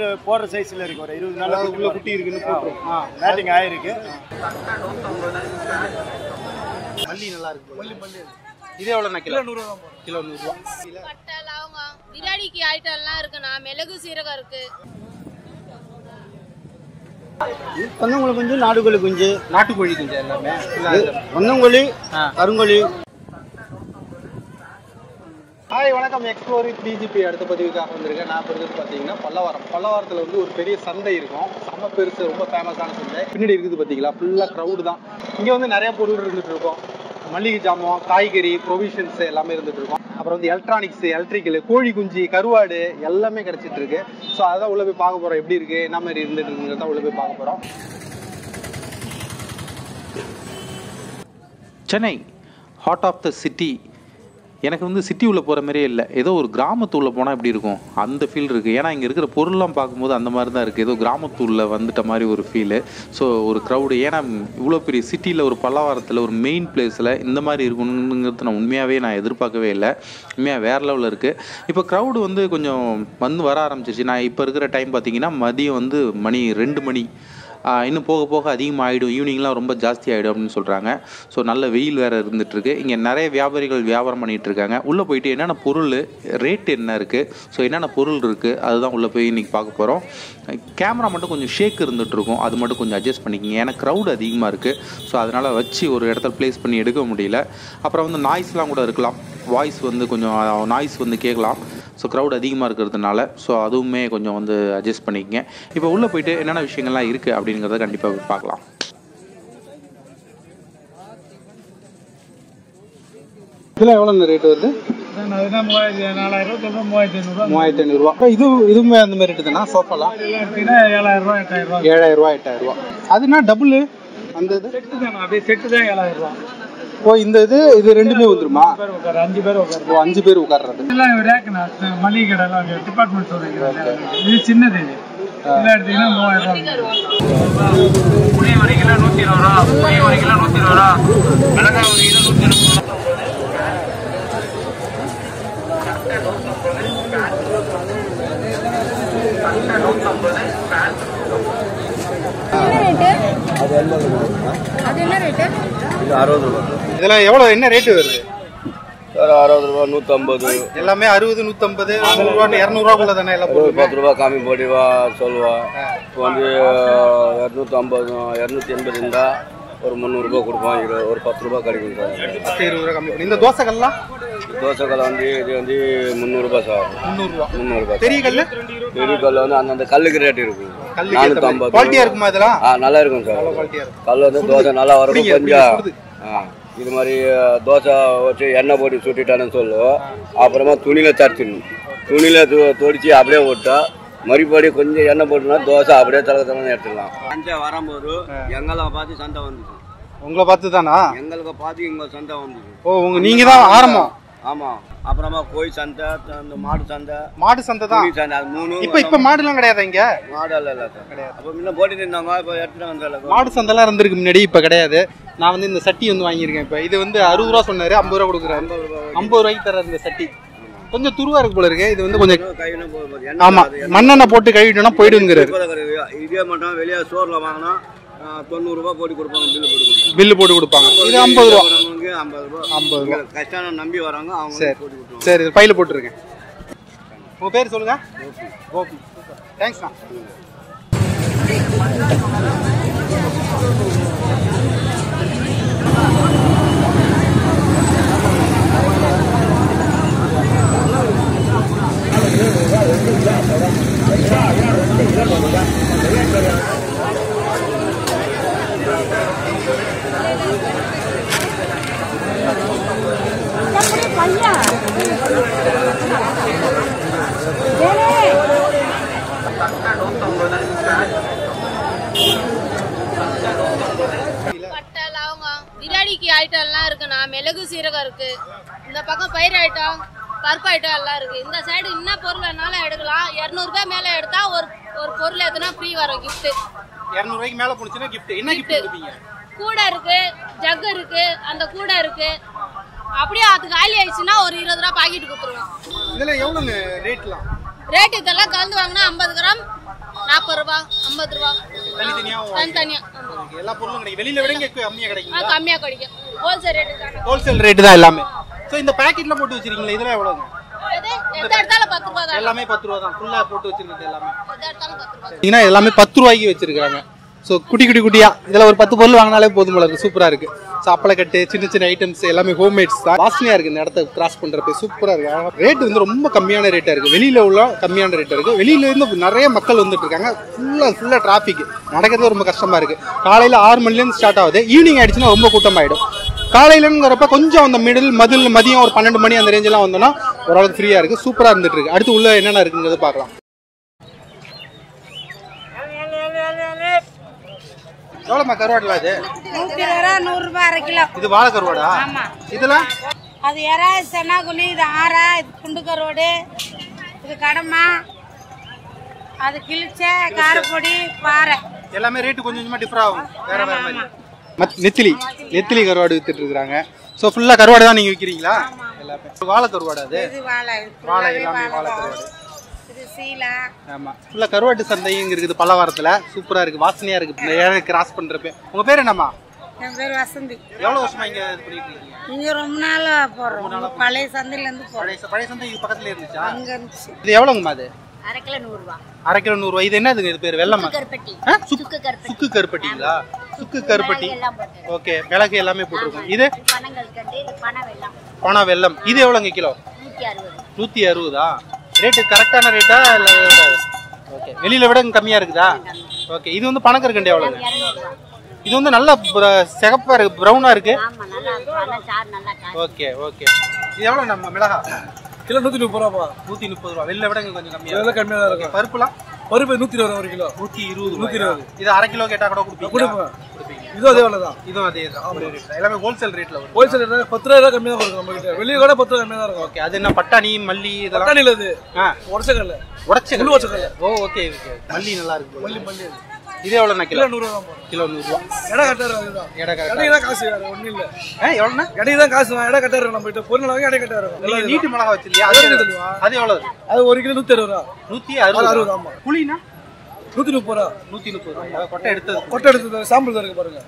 Litre போடுற சைஸ்ல இருக்கு ஒரு இருபது நாள் அதாவது உள்ள குட்டி இருக்குன்னு போட்டுரும் ஆ மேட்டிங் ஆயிருக்கு மல்லி நல்லா இருக்கு போல. இது எவ்வளோண்ணா கிலோ கிலோ நூறுரூவா பட்டை லவங்கம் பிரியாணிக்கு ஐட்டம்லாம் இருக்குண்ணா மிளகு சீரகம் இருக்கு கொந்தங்குழி குஞ்சு நாடுகோழி குஞ்சு நாட்டுக்கோழி குஞ்சு எல்லாமே இல்ல, கொந்தங்குழி ஆ. கருங்கோழி ஹாய் வணக்கம் எக்ஸ்ப்ளோரி டிஜிபி அடுத்த பதிவுக்காக வந்திருக்கேன் நான் இப்போ இருக்கிறது பார்த்தீங்கன்னா பல்லவாரம் பல்லவாரத்தில் வந்து ஒரு பெரிய சந்தை இருக்கும் செம்ம பெருசு ரொம்ப ஃபேமஸான சந்தை பின்னாடி இருக்குது பார்த்தீங்களா ஃபுல்லாக க்ரௌடு தான் இங்கே வந்து நிறைய பொருள் இருந்துட்டு இருக்கும் மளிகை ஜாமான் காய்கறி ப்ரொவிஷன்ஸ் எல்லாமே இருந்துட்டு இருக்கும் அப்புறம் வந்து எலக்ட்ரானிக்ஸ் எலக்ட்ரிக்கல் கோழி குஞ்சு கருவாடு எல்லாமே கிடைச்சிட்டு இருக்கு ஸோ அதான் உள்ள போய் பார்க்க போறோம் எப்படி இருக்கு என்ன மாதிரி இருந்துட்டு இருக்குங்கிறத உள்ள போய் பார்க்க போறோம் Chennai heart of the city எனக்கு வந்து சிட்டி உள்ள போகிற மாதிரியே இல்லை ஏதோ ஒரு கிராமத்து உள்ள போனால் எப்படி இருக்கும் அந்த ஃபீல் இருக்குது ஏன்னா இங்கே இருக்கிற பொருள்லாம் பார்க்கும்போது அந்த மாதிரி தான் இருக்குது ஏதோ கிராமத்துள்ள வந்துட்ட மாதிரி ஒரு ஃபீலு ஸோ ஒரு க்ரௌடு ஏன்னா இவ்வளோ பெரிய சிட்டியில் ஒரு பல்லாவரத்தில் ஒரு மெயின் பிளேஸில் இந்த மாதிரி இருக்கணுங்கிறது நான் உண்மையாகவே நான் எதிர்பார்க்கவே இல்லை உண்மையாக வேறு லெவலில் இருக்குது இப்போ க்ரௌடு வந்து கொஞ்சம் வந்து வர ஆரம்பிச்சிருச்சு நான் இப்போ இருக்கிற டைம் பார்த்தீங்கன்னா மதியம் வந்து மணி ரெண்டு மணி ஆஹ் இன்னும் போக போக அதிகமாகிடும் ஈவினிங்லாம் ரொம்ப ஜாஸ்தி ஆகிடும் அப்படின்னு சொல்கிறாங்க ஸோ நல்ல வெயில் வேறு இருந்துகிட்ருக்கு இங்கே நிறைய வியாபாரிகள் வியாபாரம் பண்ணிகிட்டு இருக்காங்க உள்ளே போயிட்டு என்னென்ன பொருள் ரேட் என்ன இருக்குது ஸோ என்னென்ன பொருள் இருக்குது அதுதான் உள்ளே போய் இன்றைக்கி பார்க்க போகிறோம் கேமரா மட்டும் கொஞ்சம் ஷேக் இருந்துட்டு இருக்கும் அது மட்டும் கொஞ்சம் அட்ஜஸ்ட் பண்ணிக்கங்க ஏன்னா க்ரௌட் அதிகமாக இருக்குது ஸோ அதனால் வச்சு ஒரு இடத்துல ப்ளேஸ் பண்ணி எடுக்க முடியல அப்புறம் வந்து நாய்ஸ்லாம் கூட இருக்கலாம் வாய்ஸ் வந்து கொஞ்சம் நாய்ஸ் வந்து கேட்கலாம் ஸோ க்ரௌட் அதிகமாக இருக்கிறதுனால ஸோ அதுவுமே கொஞ்சம் வந்து அட்ஜஸ்ட் பண்ணிக்கங்க இப்போ உள்ளே போயிட்டு என்னென்ன விஷயங்கள்லாம் இருக்குது அப்படிங்கிறத கண்டிப்பாக பார்க்கலாம் இதில் எவ்வளோ ரேட் வருது நாலாயிரம் மூவாயிரத்தி ஐநூறுரூவா மூவாயிரத்தி ஐநூறுரூவா இது இதுவுமே அந்த மாதிரி ரேட்டு தானா சோஃபாலாம் எடுத்தீங்கன்னா ஏழாயிரம் ரூபா எட்டாயிரம் ரூபா ஏழாயிரம் ரூபா எட்டாயிரம் ரூபா அதுனா டபுள் அந்த இது செட்டு தான் அப்படியே செட்டு தான் ஏழாயிரம் ரூபா ஓ இந்த இது இது ரெண்டுமே வந்துருமா பேர் உட்காரு அஞ்சு பேர் உட்காரு ஓ அஞ்சு பேர் உட்கார்றது இதெல்லாம் ரேக்குண்ணா மளிகை கடைலாம் டிபார்ட்மெண்ட் ஸ்டோர் வைக்கிறாங்க இது சின்னது இது இதெல்லாம் எடுத்தீங்கன்னா மூவாயிரம் ரூபா புளி ஒரு கிலோ நூற்றி இருபது ரூபா புளி ஒரு கிலோ நூற்றி இருபது ரூபா மிளகாய் ஒரு கிலோ நூற்றி இருபது ரூபா அது என்ன ரேட்டு இதெல்லாம் எவ்வளோ என்ன ரேட்டு வருது ஒரு அறுபது ரூபா நூற்றம்பது எல்லாமே அறுபது நூற்றம்பது நூறுரூவா இரநூறுவாக்குள்ள தானே எல்லாம் ஒரு போட்டுருக்கோம் பத்து ரூபா கம்மி போட்டிவா சொல்லுவா இப்போ வந்து இரநூத்தம்பது இரநூத்தி எண்பது இருந்தால் ஒரு முந்நூறுரூபா கொடுப்போம் இது ஒரு பத்து ரூபா கிடைக்கும் சார் பத்து இருபது ரூபா கம்மி பண்ணி இந்த தோசைகள்லாம் தோசைக்கல்லை வந்து இது வந்து முந்நூறுரூபா சார் முந்நூறுரூவா முந்நூறுபா பெரிய கல் பெரிய கல் வந்து அந்தந்த கல்லுக்கு ரேட் இருக்கு கல்லுக்கு ஏத்த மாதிரி. நானூற்றம்பது குவாலிட்டியா இருக்குமா இதெல்லாம் ஆ நல்லா இருக்கும் சார் குவாலிட்டியா இருக்கும் கல் வந்து தோசை நல்லா வரும் புடிங்க, கொஞ்சம் புடிங்க, ஆ இது மாதிரி தோசை வச்சு எண்ணெய் போட்டு சுட்டிட்டான்னு சொல்லுவோம் அப்புறமா துணியில் தரிச்சிடணும் துணியில் து தொடிச்சு அப்படியே விட்டா மறுபடி கொஞ்சம் எண்ணெய் போட்டுனா தோசை அப்படியே தலை தலைன்னு எடுத்துடலாம் சந்தை வரும்போது எங்களை பார்த்து சந்தை வந்துச்சு உங்களை பார்த்து தானா எங்களுக்கு பார்த்து இங்கே சந்தை வந்துச்சு ஓ உங்க நீங்க தான் ஆரம்பம் ஆமாம் அப்புறமா கோழி சந்தை அந்த மாடு சந்தை மாடு சந்தை தான் துணி சந்தை அது மூணு இப்ப இப்ப மாடுலாம் கிடையாது இங்க மாடு இல்லை இல்லை சார் அப்போ முன்ன போட்டுட்டு இருந்தாங்க இப்போ எடுத்துட்டு வந்தாங்க மாடு சந்தைலாம் இருந்திருக்கு முன்னாடி இப்ப கிடையாது நான் வந்து இந்த சட்டி வந்து வாங்கியிருக்கேன் இப்ப இது வந்து அறுபது ரூபா சொன்னாரு ஐம்பது ரூபா கொடுக்குறாரு ஐம்பது ரூபாய்க்கு தர இந்த சட்டி கொஞ்சம் துருவா இருக்கு போல இருக்கு இது வந்து கொஞ்சம் கையில போகுது ஆமா மண்ணெண்ணெய் போட்டு கழுவிட்டோம்னா போயிடுங்கிறாரு இதே மட்டும் வெளியே ஸ்டோர்ல வாங்கினா தொண்ணூறு ரூபாய் போட்டு கொடுப்பாங்க பில்லு போட்டு கொடுப்பாங்க பில்லு போட்டு கொடுப்பாங்க இது ஐம்பது ரூபா வரவங்களுக்கு ஐம்பது ரூபா ஐம்பது ரூபா கஷ்டம் நம்பி வராங்க அவங்க சரி போட்டு கொடுத்துருவாங்க சரி இது பையில போட்டுருக்கேன் உங்க பேர் சொல்லுங்க கோபி தேங்க்ஸ்ண்ணா பட்டை லவங்கம் பிரியாணிக்கு ஐட்டம்லாம் இருக்குண்ணா மிளகு சீரகம் இருக்கு இந்த பக்கம் பயிர் ஐட்டம் பருப்பு ஐட்டம் எல்லாம் இருக்கு இந்த சைடு என்ன பொருள் வேணாலும் எடுக்கலாம் இரநூறுபா மேலே எடுத்தா ஒரு ஒரு பொருள் எதுனா ஃப்ரீ வரும் gift இரநூறுவாய்க்கு மேல போனுச்சுன்னா கிஃப்ட் என்ன கிஃப்ட் கொடுப்பீங்க கூடை இருக்கு ஜக்கு இருக்கு அந்த கூடை இருக்கு அப்படியே அது காலி ஆயிடுச்சுன்னா ஒரு இருபது ரூபா பாக்கெட் கொடுத்துருவோம் இதுல எவ்வளோங்க ரேட்லாம் ரேட் இதெல்லாம் கலந்து வாங்கினா ஐம்பது கிராம் நாற்பது ரூபா ஐம்பது ரூபா தனித்தனியாவும் தனித்தனியா ஆமா. வாங்கிக்கலாம். எல்லா பொருளும் கிடைக்கும் வெளியில விட இங்க கம்மியா ஆ கிடைக்கும் கம்மியா கிடைக்கும் ஹோல்சேல் ரேட்டு தானே ஹோல்சேல் ரேட்டு தான் எல்லாமே ஸோ இந்த பேக்கெட்ல போட்டு வச்சிருக்கீங்களா இதெல்லாம் எவ்வளவுங்க எது எந்த எடுத்தாலும் பத்து ரூபா தான் எல்லாமே பத்து ரூபா தான் ஃபுல்லா போட்டு வச்சிருக்கிறது எல்லாமே எந்த எடுத்தாலும் பத்து ரூபா பார்த்தீங்கன்னா எல்லாமே பத்து ரூபாய்க்கு வச்சிருக்காங்க ஸோ குட்டி குட்டி குட்டியா இதுல ஒரு பத்து பொருள் வாங்கினாலே போதும் போல இருக்கு சூப்பரா இருக்கு ஸோ அப்பளக்கட்டு சின்ன சின்ன ஐட்டம்ஸ் எல்லாமே ஹோம் மேட்ஸ் தான் வாசனையா இருக்கு இந்த இடத்த கிராஸ் பண்றப்ப சூப்பரா இருக்கு ரேட் வந்து ரொம்ப கம்மியான ரேட்டா இருக்கு வெளியில உள்ள கம்மியான ரேட்டா இருக்கு வெளியில இருந்து நிறைய மக்கள் வந்துட்டு இருக்காங்க ஃபுல்லா ஃபுல்லா டிராஃபிக் நடக்கிறது ரொம்ப கஷ்டமா இருக்கு காலையில ஆறு மணில இருந்து ஸ்டார்ட் ஆகுது ஈவினிங் ஆயிடுச்சுன்னா ரொம்ப கூட்டமாயிடும் காலையிலங்கிறப்ப கொஞ்சம் அந்த மிடில் மதில் மதியம் ஒரு பன்னெண்டு மணி அந்த ரேஞ்செல்லாம் வந்தோம்னா ஓரளவுக்கு ஃப்ரீயா இருக்கு சூப்பரா இருந்துட்டு இருக்கு அடுத்து உள்ள என்னென்ன இருக்குங்கிறத பார்க்கலாம் எவ்வளோம்மா கருவாடுலாம் இது நூற்றி இருபது ரூபா நூறுரூபா அரை கிலோ இது வாழை கருவாடா ஆமா. இதெல்லாம் அது எறா சென்னாகுனி இது ஆறா இது குண்டு கருவாடு இது கடமா அது கிழிச்ச காரப்பொடி பாறை எல்லாமே ரேட்டு கொஞ்சம் கொஞ்சமா டிஃபர் ஆகும் வேற வேற மாதிரி மத் நெத்திலி நெத்திலி கருவாடு வித்துட்டு இருக்காங்க ஸோ ஃபுல்லா கருவாடு தான் நீங்க விற்கிறீங்களா எல்லாமே வாழை கருவாடு அது இது வாழை இது வாழை ஃபுல்லாவே எல்லாமே வாழை வாழை தான். கருவாடு இது சீலா ஆமா ஃபுல்லா கருவாட்டு சந்தை இங்க இருக்குது பல்லவாரத்துல சூப்பரா இருக்கு வாசனையா இருக்கு இந்த ஏழை கிராஸ் பண்றப்ப உங்க பேர் என்னம்மா என் பேர் வசந்தி எவ்வளவு வருஷமா இங்க இது பண்ணிட்டு இருக்கீங்க இங்க ரொம்ப நாள் போடுறோம் இங்க பழைய சந்தையில இருந்து போறோம் பழைய பழைய சந்தை இது பக்கத்துல இருந்துச்சா அங்க இருந்துச்சு இது எவ்வளவுங்கம்மா அது அரை கிலோ நூறுரூவா அரை கிலோ நூறு ரூபாய் இது என்னதுங்க இது பேர் வெள்ளமா கருப்பட்டி ஆ? சுக்கு சுக்கு கருப்பட்டிங்களா சுக்கு கருப்பட்டி ஓகே மிளகு எல்லாமே போட்டிருக்கோம் இது பனங்கள் கண்டு இது பனை வெள்ளம் பணம் வெல்லம் இது எவ்வளோங்க கிலோ நூற்றி அறுபது நூற்றி அறுபதா ரேட்டு கரெக்டான ரேட்டா இல்லை ஓகே வெளியில விட இங்க கம்மியா இருக்குதா ஓகே இது வந்து பணக்கற்கண்டு எவ்வளோங்க இரநூறுவா இது வந்து நல்லா br- சிகப்பா இருக்கு ப்ரௌனா இருக்கு ஆமாம் நல்லா இருக்கும் நல்லா சாறு நல்லா காய் ஓகே ஓகே இது எவ்வளோ நம்ம மிளகா கிலோ நூற்றி முப்பது ரூபாப்பா நூற்றி முப்பது ரூபா வெளியில விட இங்க கொஞ்சம் கம்மியா இதெல்லாம் கம்மியாக தான் இருக்கும் பருப்புலாம் பருப்பு நூற்றி இருபது ஒரு கிலோ நூற்றி இருபது நூத்தி இருபது. இது அரை கிலோ கேட்டா கூட கொடுப்பீங்க கொடுப்பேன் இதுவும் அதே வேலை தான் இதுவும் அதே தான் அப்படியே rate தான். எல்லாமே ஹோல்சேல் ரேட்ல வரும் ஹோல்சேல் ரேட் பத்து ரூபா கம்மியாக தான் இருக்கும் நம்ம கிட்ட வெளியே கூட பத்து ரூபா கம்மியாக தான் இருக்கும் ஓகே அது என்ன பட்டாணி மல்லி இதெல்லாம் தக்காளியில் அது ஆ உடச்சக்கல்ல உடச்ச முழு உடச்சக்கல்ல ஓ ஓகே ஓகே மல்லி நல்லா இருக்கு மல்லி மல்லி இது எவ்வளோண்ணா கிலோ கிலோ நூறுரூவா தான் போகும் கிலோ நூறுரூவா இடம் கட்டாரு அதுதான் எடை கரெக்டாக இடைக்கு தான் காசு வேறு ஒன்றும் இல்லை ஆ எவ்வளோண்ணா இடைக்கு தான் காசு இடம் கட்டாரு நம்ம கிட்ட பொருள் வாங்கி இடம் கட்டாரு நீங்க நீட்டு மிளகா வச்சிருக்கியா அது அது எவ்வளவு எவ்வளவு? தெரியுமா? அது எவ்வளவு அது ஒரு கிலோ நூற்றி அறுபது ரூபா நூத்தி அறுபது, அறுபது ஆமா. புளினா நூற்றி முப்பது ரூபா நூத்தி முப்பது ரூபாய் கொட்டை எடுத்தது கொட்டை எடுத்து சாம்பிள் தான் இருக்கு பாருங்க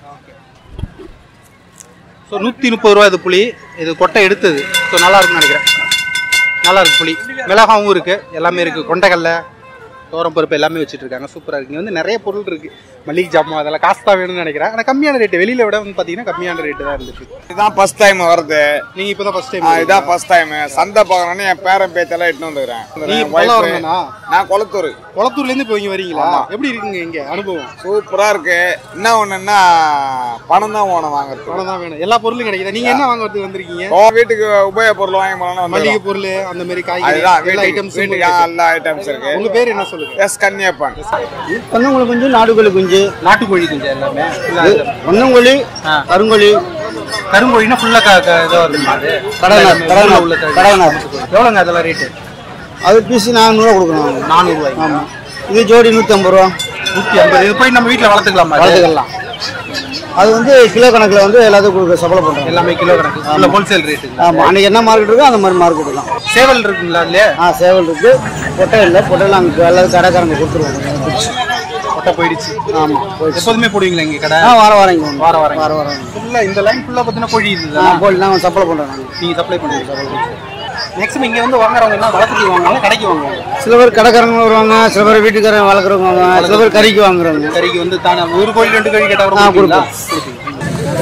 ஸோ நூத்தி முப்பது ரூபா இது புளி இது கொட்டை எடுத்தது ஸோ நல்லா இருக்கும்னு நினைக்கிறேன் நல்லா இருக்கு புளி மிளகாவும் இருக்கு எல்லாமே இருக்கு கொண்டைக்கல்ல தோரம் பருப்பு எல்லாமே வச்சுட்டு இருக்காங்க சூப்பரா இருக்கு இங்க வந்து நிறைய பொருள் இருக்கு மளிகை ஜாமான் அதெல்லாம் காசு தான் வேணும்னு நினைக்கிறேன் ஆனால் கம்மியான ரேட்டு வெளியில விட வந்து பாத்தீங்கன்னா கம்மியான ரேட்டு தான் இருந்துச்சு இதுதான் ஃபர்ஸ்ட் டைம் வருது நீங்க இப்பதான் ஃபர்ஸ்ட் ஆ, டைம் இதான் ஃபர்ஸ்ட் டைம் சந்தை பார்க்கணும்னு என் பேரன் பேச்செல்லாம் இட்டுன்னு வந்துக்கிறேன் நீங்க என் wife- பல்லவரம்தானா? நான் கொளத்தூர் குளத்தூர்ல இருந்து இப்போ இங்க வரீங்களா எப்படி இருக்குங்க இங்க அனுபவம் சூப்பரா இருக்கு என்ன ஒண்ணுன்னா பணம் தான் ஓனம் வாங்குறது பணம் தான் வேணும் எல்லா பொருளும் கிடைக்குது நீங்க என்ன வாங்குறதுக்கு வந்திருக்கீங்க ஓ, வீட்டுக்கு உபயோக பொருள் வாங்கி போனோம்னு மளிகை வந்து பொருள் அந்த மாதிரி காய்கறி அதுதான் எல்லா வீட்டுக்கு ஐட்டம்ஸும் வீட்டுக்கு ஆ, எல்லா ஐட்டம்ஸ் இருக்கு உங்க பேர் என்ன சொல்லுங்க எஸ் கன்னியப்பன் பொன்னங்குழி குஞ்சு நாடுகோழி குஞ்சு நாட்டுக்கோழி குஞ்சு எல்லாமே பொன்னங்குழி ஆ. கருங்கோழி கருங்கோழினா ஃபுல்லா இதுவா இருக்குமா அது கடகநாத், உள்ள கடகநாத், உள்ள கறி. கடகநாத். எவ்வளோங்க அதெல்லாம் ரேட்டு அது பீஸ் நானூறுவா கொடுக்கணும் நானூறு ரூபாய் ஆமாம் இது ஜோடி நூற்றி ஐம்பது ரூபா நூத்தி ஐம்பது இது போய் நம்ம வீட்ல வளர்த்துக்கலாமா அது? வளர்த்துக்கலாம் அது வந்து கிலோ கணக்கில் வந்து எல்லாத்துக்கும் கொடுக்க சப்ளை பண்ணுறோம் எல்லாமே கிலோ கணக்கு இல்ல ஹோல்சேல் ரேட்டு ஆமாம் அன்றைக்கி என்ன மார்க்கெட் இருக்கோ அந்த மாதிரி மார்க்கெட் தான் சேவல் இருக்குங்களா அதுல ஆ சேவல் இருக்குது பொட்டை இல்லை பொட்டையில் அங்கே எல்லாரும் கடைக்காரங்க கொடுத்துருவாங்க கொட்டை போயிடுச்சு ஆமாம் போயிடுச்சு எப்போதுமே போடுவீங்களா இங்க கடை ஆ வாரம் வாரம் இங்கே வார வாரம் வாரம் வாரம் ஃபுல்லா இந்த லைன் ஃபுல்லா பார்த்தீங்கன்னா கோழி ஆ இதுதான் போய் நாங்கள் சப்ளை பண்ணுறோம் நாங்கள் நீங்க சப்ளை பண்ணுறீங்க மேக்ஸிமம் இங்க வந்து வாங்குறவங்க என்ன வளர்த்துக்கு வாங்குவாங்க கடைக்கு வாங்குவாங்க சில பேர் கடைக்காரங்க வருவாங்க சில பேர் வீட்டுக்காரங்க வளர்க்குறவங்க வாங்குவாங்க சில பேர் கறிக்கு வாங்குறாங்க கறிக்கு வந்து தானே ஒரு கோழி ரெண்டு கோழி கேட்டா கூட ஆ, கொடுப்பீங்களா? கொடுப்போம்.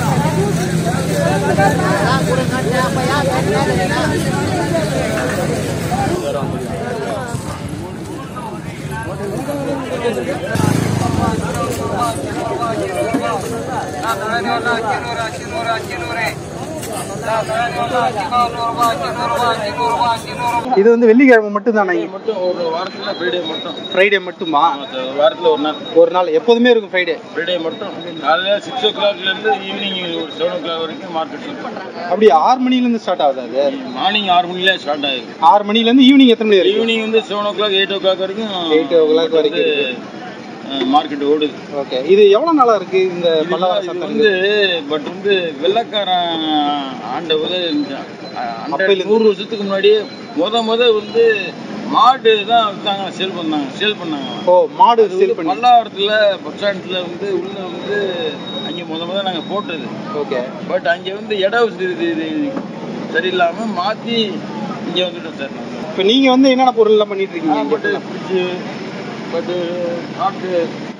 இது வந்து வெள்ளிக்கிழமை மட்டும் தானே மட்டும் ஒரு வாரத்தில் ஃப்ரைடே மட்டும் ஃப்ரைடே மட்டுமா வாரத்தில் ஒரு நாள் ஒரு நாள் எப்போதுமே இருக்கும் ஃப்ரைடே ஃப்ரைடே மட்டும் காலையில் சிக்ஸ் ஓ கிளாக்லேருந்து ஈவினிங் ஒரு செவன் ஓ கிளாக் வரைக்கும் மார்க்கெட் இருக்கும் அப்படி ஆறு மணில இருந்து ஸ்டார்ட் ஆகுது அது மார்னிங் ஆறு மணிலே ஸ்டார்ட் ஆகுது ஆறு மணில இருந்து ஈவினிங் எத்தனை மணி வரைக்கும் ஈவினிங் வந்து seven o'clock eight o'clock வரைக்கும் 8 o'clock வரைக்கும் மார்க்கெட் ஓடுது ஓகே இது எவ்வளவு நாளா இருக்கு இந்த பல்லவர இது சந்தை வந்து பட் வந்து வெள்ளக்காரன் ஆண்ட வந்து இந்த அப்பையில நூறு வருஷத்துக்கு முன்னாடியே முத முத வந்து மாடு தான் வித்தாங்க சேல் பண்ணாங்க சேல் பண்ணாங்க ஓ மாடு சேல் பண்ணி பல்லாவரத்துல பஸ் ஸ்டாண்ட்ல வந்து உள்ள வந்து அங்கே முத முத நாங்க போட்டது ஓகே பட் அங்க வந்து இடம் வசதி இது- இது சரியில்லாம மாத்தி இங்க வந்துட்டோம் சார் நாங்க இப்போ நீங்க வந்து என்னென்ன பொருள் எல்லாம் பண்ணிட்டு இருக்கீங்க பட் ஃப்ரிட்ஜு பட்டு காட்டு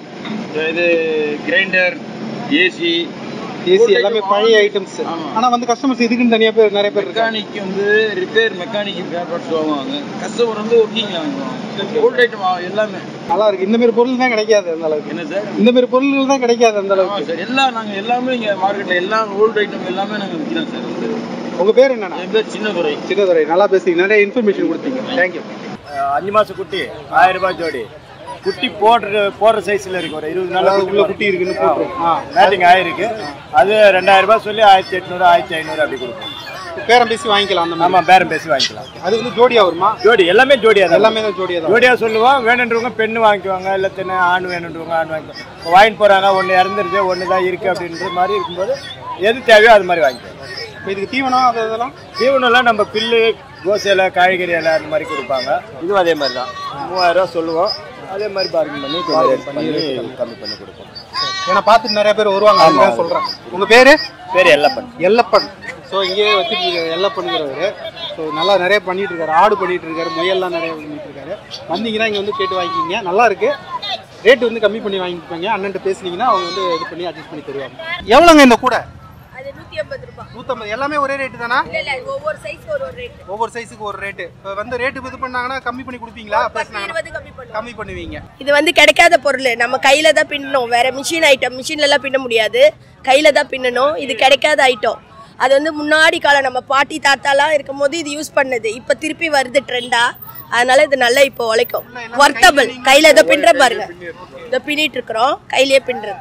இது கிரைண்டர் ஏசி ஏசி எல்லாமே பழைய ஐட்டம்ஸ் ஆமா. ஆனா வந்து கஸ்டமர்ஸ் இதுக்குன்னு தனியா பேர் நிறைய பேர் இருக்காங்க மெக்கானிக் வந்து ரிப்பேர் மெக்கானிக் பார்ட்ஸ் வாங்குவாங்க கஸ்டமர் வந்து ஒர்க்கிங் வாங்குவாங்க ஓல்ட் ஐட்டம் எல்லாமே நல்லா இருக்கு இந்த மாதிரி பொருள் தான் கிடைக்காது அந்த அளவுக்கு என்ன சார் இந்த மாதிரி பொருள்கள் தான் கிடைக்காது அந்த ஆமா அளவுக்கு சார் எல்லாம் நாங்க எல்லாமே இங்க மார்க்கெட்ல எல்லா ஓல்ட் ஐட்டம் எல்லாமே நாங்க விற்கிறோம் சார் வந்து உங்க பேர் என்னன்னா என் பேர் சின்னதுரை சின்னதுரை நல்லா பேசுறீங்க நிறைய இன்ஃபர்மேஷன் கொடுத்தீங்க தேங்க்யூ அஞ்சு மாசம் குட்டி ஆயிரம் ரூபாய் ஜோடி குட்டி போடுற போடுற சைஸ்ல இருக்கு ஒரு இருபது நாள் அதாவது உள்ள குட்டி இருக்குன்னு போட்டுரும் ஆ மேட்டிங் ஆயிருக்கு அது ரெண்டாயிரம் ரூபாய் சொல்லி ஆயிரத்தி எட்நூறு ஆயிரத்தி ஐநூறு அப்படி கொடுப்போம் பேரம் பேசி வாங்கிக்கலாம் அந்த மாதிரி ஆமா பேரம் பேசி வாங்கிக்கலாம் அது வந்து ஜோடியா வருமா ஜோடி எல்லாமே ஜோடியா தான் எல்லாமே தான் ஜோடியா தான் ஜோடியா சொல்லுவோம் வேணுன்றவங்க பெண்ணு வாங்கிக்குவாங்க இல்லை தின்னு ஆண் வேணுன்றவங்க ஆண் வாங்கிக்குவாங்க இப்போ வாங்கிட்டு போறாங்க ஒன்று இறந்துருச்சு ஒன்று தான் இருக்கு அப்படின்ற மாதிரி இருக்கும்போது எது தேவையோ அது மாதிரி வாங்கிக்குவாங்க இப்போ இதுக்கு தீவனம் அது இதெல்லாம் தீவனம்லாம் நம்ம பில்லு கோஸ் இலை காய்கறி இலை அந்த மாதிரி கொடுப்பாங்க இதுவும் அதே மாதிரி தான் மூவாயிரம் ரூபா சொல்லுவோம் அதே மாதிரி பார்க்கிங் பண்ணி கொஞ்சம் rate பண்ணி கம்மி பண்ணி கொடுப்போம் ஏன்னா பார்த்துட்டு நிறைய பேர் வருவாங்க அதுதான் சொல்றேன் உங்க பேரு பேர் எல்லப்பன் எல்லப்பன் ஸோ இங்கேயே வச்சுருக்காரு எல்லப்பன்கிறவர் ஸோ நல்லா நிறைய பண்ணிட்டு இருக்காரு ஆடு பண்ணிட்டு இருக்காரு முயல்லாம் நிறைய பண்ணிட்டு இருக்காரு வந்தீங்கன்னா இங்கே வந்து கேட்டு வாங்கிக்கிங்க நல்லா இருக்கு ரேட் வந்து கம்மி பண்ணி வாங்கிப்பாங்க அண்ணன்ட்ட பேசுனீங்கன்னா அவங்க வந்து இது பண்ணி அட்ஜஸ்ட் பண்ணி தருவாங்க எவ்வளோங்க இந்த கூட அது நூத்தி ஐம்பது ரூபாய் நூற்றம்பது எல்லாமே ஒரே ரேட்டு தானா இல்ல இல்ல ஒவ்வொரு சைஸ் ஒரு ஒரு ரேட் ஒவ்வொரு சைஸுக்கு ஒரு ரேட்டு இப்போ வந்து ரேட்டு இது பண்ணாங்கன்னா கம்மி பண்ணி கொடுப்பீங்களா பேசுனாங்கன்னா இருபது கம்மி பண்ணுவோம் கம்மி பண்ணுவீங்க இது வந்து கிடைக்காத பொருள் நம்ம கையில தான் பின்னணும் வேற மிஷின் ஐட்டம் மிஷின்ல எல்லாம் பின்ன முடியாது கையில தான் பின்னணும் இது கிடைக்காத ஐட்டம் அது வந்து முன்னாடி காலம் நம்ம பாட்டி தாத்தாலாம் இருக்கும்போது இது யூஸ் பண்ணது இப்போ திருப்பி வருது ட்ரெண்டா அதனால இது நல்லா இப்போ உழைக்கும் ஒர்த்தபிள் கையில இதை பின்ற பாருங்க இதை பின்னிட்டு இருக்கிறோம் கையிலேயே பின்றது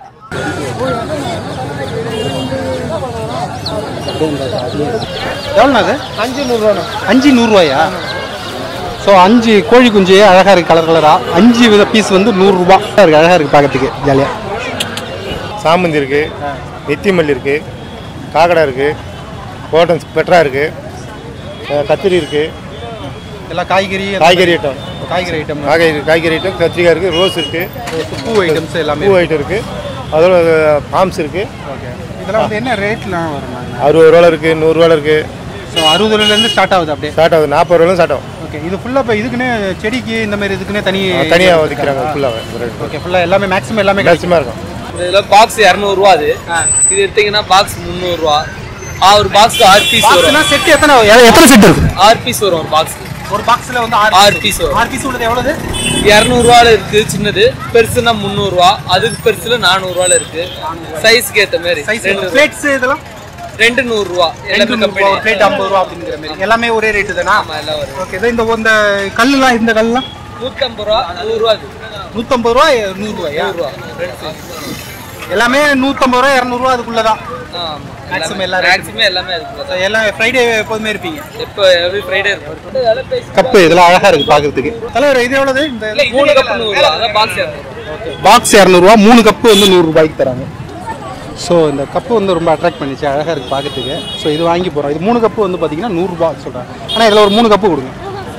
எவ்வளோண்ணா அது அஞ்சு நூறுரூவா அஞ்சு நூறுரூவாயா ஸோ அஞ்சு கோழி குஞ்சு அழகாக இருக்குது கலர் கலராக அஞ்சு வித பீஸ் வந்து நூறுரூபா இருக்குது அழகாக இருக்குது பார்க்கறதுக்கு ஜாலியாக சாமந்தி இருக்கு நெத்திமல்லி இருக்கு காக்கடா இருக்கு கோட்டன் பெட்ரா இருக்கு அஹ் கத்திரி இருக்கு எல்லாம் காய்கறி காய்கறி ஐட்டம் காய்கறி ஐட்டம் காய்கறி காய்கறி ஐட்டம் கத்திரிக்காய் இருக்கு ரோஸ் இருக்கு பூ ஐட்டம்ஸ் எல்லாமே பூ ஐட்டம் இருக்கு அதோட பாம்ஸ் இருக்கு இதெல்லாம் வந்து என்ன ரேட்லாம் வரும் அறுபது ரூபா இருக்கு நூறுரூவா இருக்கு ஸோ அறுபது ரூபாயிலேருந்து ஸ்டார்ட் ஆகுது அப்படியே ஸ்டார்ட் ஆகுது நாற்பது ரூபாய் ஸ்டார்ட் ஆகும் ஓகே இது ஃபுல்லாக இப்போ இதுக்குன்னு செடிக்கு இந்த மாதிரி இதுக்குன்னு தனி தனியாக ஒதுக்கிறாங்க ஃபுல்லாக ஓகே ஃபுல்லாக எல்லாமே மேக்ஸிமம் எல்லாமே மேக்ஸிமம் இருக்கும் இதில் பாக்ஸ் இரநூறுவா அது இது எடுத்தீங்கன்னா பாக்ஸ் முந்நூறுரூவா ஒரு பாக்ஸ்க்கு ஆறு பீஸ் பாக்ஸ்னா வரும் செட் எத்தனை எத்தனை செட் இருக்கு ஆறு பீஸ் வரும் ஒரு பாக்ஸ் ஒரு பாக்ஸில் வந்து ஆறு பீஸ் வரும் ஆறு பீஸ் உள்ளது எவ்வளவு இரநூறுவால இருக்கு சின்னது பெருசுனா முந்நூறுரூவா அதுக்கு பெருசுல நானூறுவால இருக்கு சைஸ்க்கு ஏற்ற மாதிரி சைஸ் ரெண்டு பிளேட்ஸ் இதெல்லாம் ரெண்டு நூறுரூவா எல்லாமே கம்பெனி பிளேட் ஐம்பது ரூபா அப்படிங்கிற மாதிரி எல்லாமே ஒரே ரேட்டு தானா ஆமா எல்லாம் வரும் ஓகே இதோ இந்த இந்த கல்லுலாம் இந்த கல்லாம் நூற்றம்பது ரூபா நூறுரூவா அது நூற்றம்பது ரூபா நூறுரூவாயா நூறுரூவா ரெண்டு size. எல்லாமே நூற்றம்பது ரூபா இரநூறுவா அதுக்குள்ள தான் ஆமா மேக்ஸிமம் எல்லா மேக்ஸிமம் எல்லாமே அதுக்குள்ள எல்லாம் ஃப்ரைடே எப்போதுமே இருப்பீங்க இப்போ எவ்ரி ஃப்ரைடே இருக்கும் விலை பேசி கப்பு இதெல்லாம் அழகா இருக்கு பாக்குறதுக்கு தலைவர் இது எவ்வளவு இந்த இல்ல, மூணு கப் நூறுரூவா அதான் பாக்ஸ் இரநூறு பாக்ஸ் இரநூறுவா மூணு கப்பு வந்து நூறு ரூபாய்க்கு தராங்க ஸோ இந்த கப்பு வந்து ரொம்ப அட்ராக்ட் பண்ணிச்சு அழகாக இருக்குது பார்க்கறதுக்கு ஸோ இது வாங்கி போகிறோம் இது மூணு கப்பு வந்து பார்த்தீங்கன்னா நூறுரூபா சொல்கிறாங்க ஆனால் இதில் ஒரு மூணு கப்பு கொடுங்க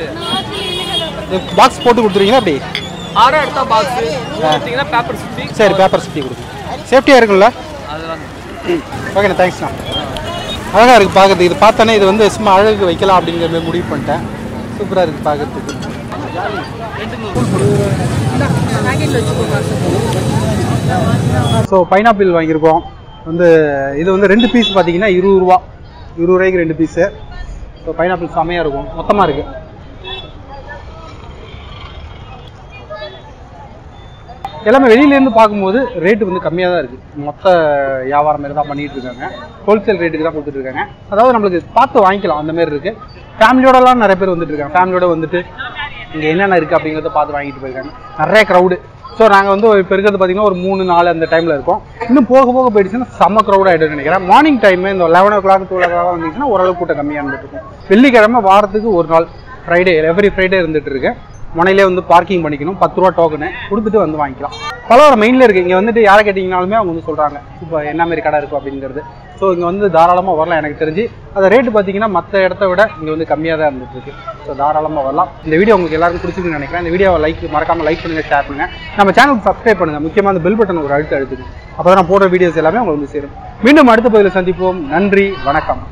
பாக்ஸ் போட்டு கொடுத்துருவீங்களா அப்படி ஆறா எடுத்தா பாக்ஸ் எடுத்தீங்கன்னா பேப்பர் சுத்தி சரி பேப்பர் சுற்றி கொடுங்க சேஃப்டியாக இருக்கும்ல அதெல்லாம் ஓகேண்ணா தேங்க்ஸ்ண்ணா அழகாக இருக்குது பார்க்கறதுக்கு இது பார்த்தோன்னே இது வந்து சும்மா அழகு வைக்கலாம் அப்படிங்கிற மாதிரி முடிவு பண்ணிட்டேன் சூப்பராக இருக்குது பார்க்கறதுக்கு ஸோ பைனாப்பிள் வாங்கியிருக்கோம் வந்து இது வந்து ரெண்டு பீஸ் பார்த்தீங்கன்னா இருபது ரூபா இருபது ரூபாய்க்கு ரெண்டு பீஸு ஸோ பைனாப்பிள் செமையாக இருக்கும் மொத்தமாக இருக்குது எல்லாமே வெளியிலேருந்து பார்க்கும்போது ரேட்டு வந்து கம்மியாக தான் இருக்குது மொத்த வியாபாரம் மாதிரி தான் பண்ணிட்டு இருக்காங்க ஹோல்சேல் ரேட்டுக்கு தான் கொடுத்துட்டு இருக்காங்க அதாவது நம்மளுக்கு பார்த்து வாங்கிக்கலாம் அந்த மாதிரி இருக்குது ஃபேமிலியோடலாம் நிறைய பேர் வந்துட்டு இருக்காங்க ஃபேமிலியோட வந்துட்டு இங்கே என்னென்ன இருக்குது அப்படிங்கிறத பார்த்து வாங்கிட்டு போயிருக்காங்க நிறைய க்ரௌடு ஸோ நாங்கள் வந்து இப்போ இருக்கிறது பார்த்தீங்கன்னா ஒரு மூணு நாலு அந்த டைமில் இருக்கோம் இன்னும் போக போக போயிடுச்சுன்னா செம்ம க்ரௌட் ஆகிடும்னு நினைக்கிறேன் மார்னிங் டைம் இந்த eleven o'clock two o'clock வந்துச்சுன்னா ஓரளவு கூட்டம் கம்மியாக இருந்துட்டு இருக்கும் வெள்ளிக்கிழமை வாரத்துக்கு ஒரு நாள் ஃப்ரைடே எவ்ரி ஃப்ரைடே இருந்துட்டு இருக்கு முனையிலே வந்து பார்க்கிங் பண்ணிக்கணும் பத்து ரூபா டோக்கனு கொடுத்துட்டு வந்து வாங்கிக்கலாம் பலவரம் மெயினில் இருக்குது இங்கே வந்துட்டு யாரை கேட்டிங்கனாலுமே அவங்க வந்து சொல்கிறாங்க இப்போ என்ன மாதிரி கடை இருக்கும் அப்படிங்கிறது ஸோ இங்கே வந்து தாராளமாக வரலாம் எனக்கு தெரிஞ்சு அந்த ரேட்டு பார்த்தீங்கன்னா மற்ற இடத்த விட இங்கே வந்து கம்மியாக தான் இருந்துட்டு இருக்கு ஸோ தாராளமாக வரலாம் இந்த வீடியோ உங்களுக்கு எல்லாருக்கும் பிடிச்சிருக்குன்னு நினைக்கிறேன் இந்த வீடியோவை லைக் மறக்காமல் லைக் பண்ணுங்கள் ஷேர் பண்ணுங்கள் நம்ம சேனலுக்கு சப்ஸ்கிரைப் பண்ணுங்கள் முக்கியமாக அந்த பெல் பட்டன் ஒரு அழுத்து அழுத்துக்கு அப்போ தான் நான் போடுற வீடியோஸ் எல்லாமே உங்களுக்கு வந்து சேரும் மீண்டும் அடுத்த பதிவில் சந்திப்போம் நன்றி வணக்கம்